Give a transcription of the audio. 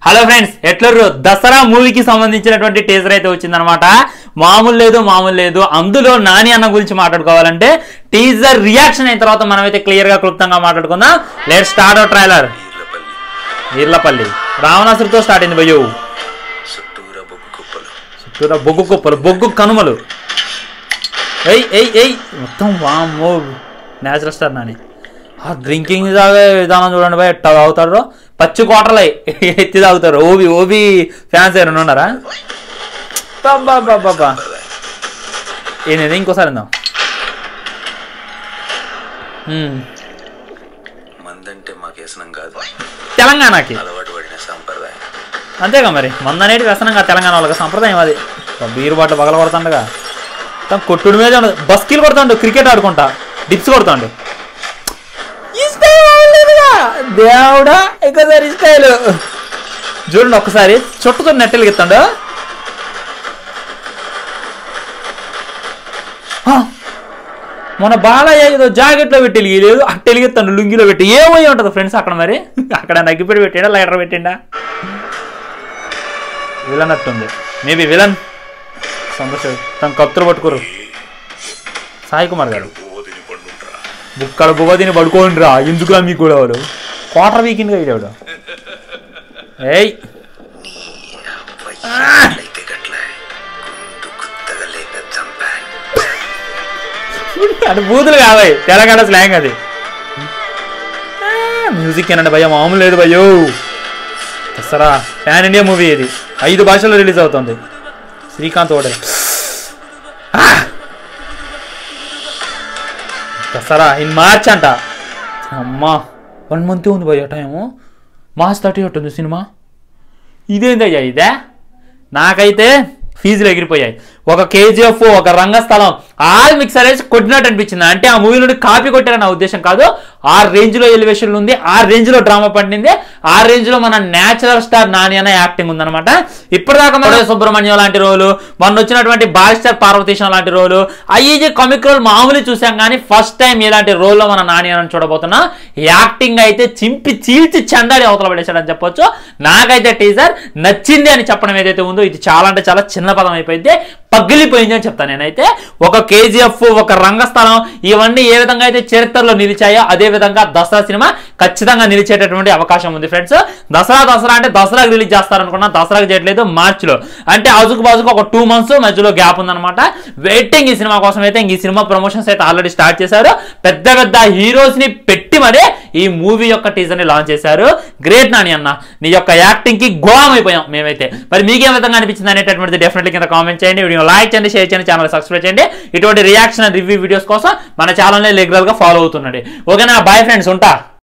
Hello friends ఎట్లరు Dasara మూవీకి సంబంధించినటువంటి teaser అయితే వచ్చిందనమాట మామూలు లేదు మామూలు లేదు అందులో నాని అన్న గురించి మాట్లాడుకోవాలంటే టీజర్ రియాక్షన్ అయిన తర్వాత మనమైతే క్లియర్ గా క్లుప్తంగా మాట్లాడుకుందాం let start out trailer Irlapalli Veerlapalli రావణాసురితో స్టార్ట్ అయింది భయ్యో చుట్టూరా బొగ్గు కుప్పలు చుట్టూరా బొగ్గు కుప్పలు బొగ్గు కనుమలు ఎయ్ ఎయ్ ఎయ్ మొత్తం వామ్మో న్యాచురల్ స్టార్ నాని ఆ డ్రింకింగ్ తాగే విధానం చూడండి భయ్ ఎట్టా తాగుతారు పచ్చి కోటలై ఎత్తి తాగుతారు ఓబి ఓబి ఫ్యాన్స్ ఎవరైనా ఉన్నారా బాబా ఏంది ఇంకోసారి ఇందాం మ్మ్. మందంటే మాకు వ్యసనం కాదు తెలంగాణకి అలవాటు పడిన సాంప్రదాయం అంతేగా మరి మందనేటి వ్యసనంగా తెలంగాణ వాళ్ళకి సంప్రదాయం అది బీరు బాటలు పగల కొడతాండగా తను కొట్టుడు మీద ఉండదు బస్కీలు కొడతాడు క్రికెట్ ఆడుకుంటా డిప్స్ కొడతాడు దేవుడా ఇంకోసారి స్టైల్ చూడండి ఒక్కసారి చుట్టుతో నెట్టెలు ఎత్తాడు మన బాలయ్య ఏదో జాకెట్లో పెట్టి వెలిగలేదు అట్ట వెలిగెత్తాడు లుంగిలో పెట్టి ఏమై ఉంటుంది ఫ్రెండ్స్ అక్కడ మరి అక్కడ నగ్గిపెట్టి పెట్టిండా లైటర్ పెట్టిండా విలన్ అట్టుంది మేబీ విలన్ సంతోష్ తన కత్తులు పట్టుకోరు సాయి కుమార్ గారు బుక్కల బువ్వదిని పడుకోండిరా ఎందుకురా మీకు కూడా వాడు క్వార్టర్ వీకెండ్ గా ఇడాడు ఏయ్ అయితే గట్లే గుండు గుత్తగా లేక చంపా అంటే బూతులు కావాయి తెలంగాణ స్లాంగ్ అది మ్యూజిక్ ఏనండి భయ్య మామూలు లేదు భయ్యో దసరా ప్యాన్ ఇండియా మూవీ ఇది ఐదు భాషల్లో రిలీజ్ అవుతుంది శ్రీకాంత్ ఓడల్ దసరా ఇన్ మార్చ్ అంట అమ్మా వన్ మంత్ ఉంది భయ్య టైము మార్చ్ థర్టీ ఒకటి ఉంది సినిమా ఇదేందయ్యా ఇదే నాకైతే ఫీజులు ఎగిరిపోయాయి ఒక కేజీఎఫ్ ఒక రంగస్థలం ఆల్ మిక్సర్ వేసి కొట్టినట్టు అనిపించింది అంటే ఆ మూవీ నుండి కాపీ కొట్టారని నా ఉద్దేశం కాదు ఆ రేంజ్ లో ఎలివేషన్ ఉంది ఆ రేంజ్ లో డ్రామా పండింది ఆ రేంజ్ లో మన నేచురల్ స్టార్ నాని అనే యాక్టింగ్ ఉందన్నమాట ఇప్పటిదాకా మన సుబ్రహ్మణ్యం లాంటి రోలు మొన్న వచ్చినటువంటి బారిస్టర్ పార్వతీశం లాంటి రోలు ఐఈజీ కామిక్ రోల్ మామూలు చూసాం కానీ ఫస్ట్ టైం ఇలాంటి రోల్లో మన నాని అని చూడబోతున్నా యాక్టింగ్ అయితే చింపి చీల్చి చండాలి అవతల పడేశాడని చెప్పొచ్చు నాకైతే టీజర్ నచ్చింది అని చెప్పడం ఏదైతే ఉందో ఇది చాలా అంటే చాలా చిన్న పదం అయిపోయింది పగిలిపోయింది అని చెప్తాను నేనైతే ఒక కేజీఎఫ్ ఒక రంగస్థలం ఇవన్నీ ఏ విధంగా అయితే చరిత్రలో నిలిచాయో అదే విధంగా దసరా సినిమా ఖచ్చితంగా నిలిచేటటువంటి అవకాశం ఉంది ఫ్రెండ్స్ దసరా దసరా అంటే దసరాకి రిలీజ్ చేస్తారనుకున్నా దసరాకి చేయట్లేదు మార్చిలో అంటే అజుకు బాజుకు ఒక టూ మంత్స్ మధ్యలో గ్యాప్ ఉందన్నమాట వెయిటింగ్ ఈ సినిమా కోసం అయితే ఇంక ఈ సినిమా ప్రమోషన్స్ అయితే ఆల్రెడీ స్టార్ట్ చేశారు పెద్ద పెద్ద హీరోస్ ని పెట్టి మరే ఈ మూవీ యొక్క టీజర్ ని లాంచ్ చేశారు గ్రేట్ నాని అన్న నీ యొక్క యాక్టింగ్ కి గోళం అయిపోయాం మేమైతే మరి మీకు ఏ విధంగా అనిపించింది అనేటటువంటిది డెఫినెట్లీ కింద కామెంట్ చేయండి వీడియో లైక్ చేయండి షేర్ చేయండి ఛానల్ సబ్స్క్రైబ్ చేయండి ఇటువంటి రియాక్షన్ రివ్యూ వీడియోస్ కోసం మన ఛానల్ని రెగ్యులర్ గా ఫాలో అవుతుండండి ఓకేనా బాయ్ ఫ్రెండ్స్ ఉంటా